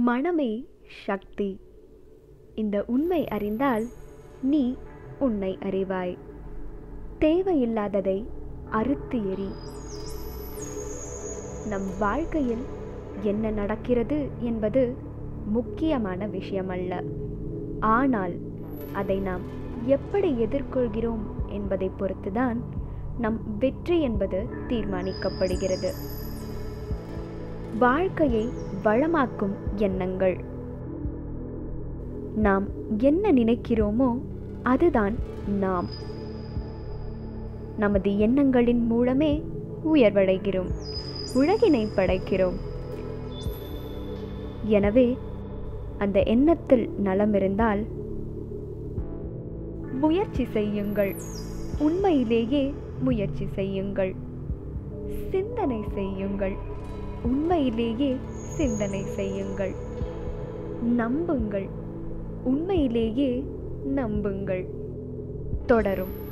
மனமே சக்தி இந்த உண்மை அறிந்தால் நீ உன்னை அறிவாய் தேவையில்லாததை அறுத்து எறி நம் வாழ்க்கையில் என்ன நடக்கிறது என்பது முக்கியமான விஷயமல்ல ஆனால் அதை நாம் எப்படி எதிர்கொள்கிறோம் என்பதை பொறுத்துதான் நம் வெற்றி என்பது தீர்மானிக்கப்படுகிறது வாழ்க்கையை வளமாக்கும் எண்ணங்கள் நாம் என்ன நினைக்கிறோமோ அதுதான் நாம் நமது எண்ணங்களின் மூலமே உயர்வடைகிறோம் உலகினை படைக்கிறோம் எனவே அந்த எண்ணத்தில் நலம் இருந்தால் முயற்சி செய்யுங்கள் உண்மையிலேயே முயற்சி செய்யுங்கள் சிந்தனை செய்யுங்கள் உண்மையிலேயே சிந்தனை செய்யுங்கள் நம்புங்கள் உண்மையிலேயே நம்புங்கள் தொடரும்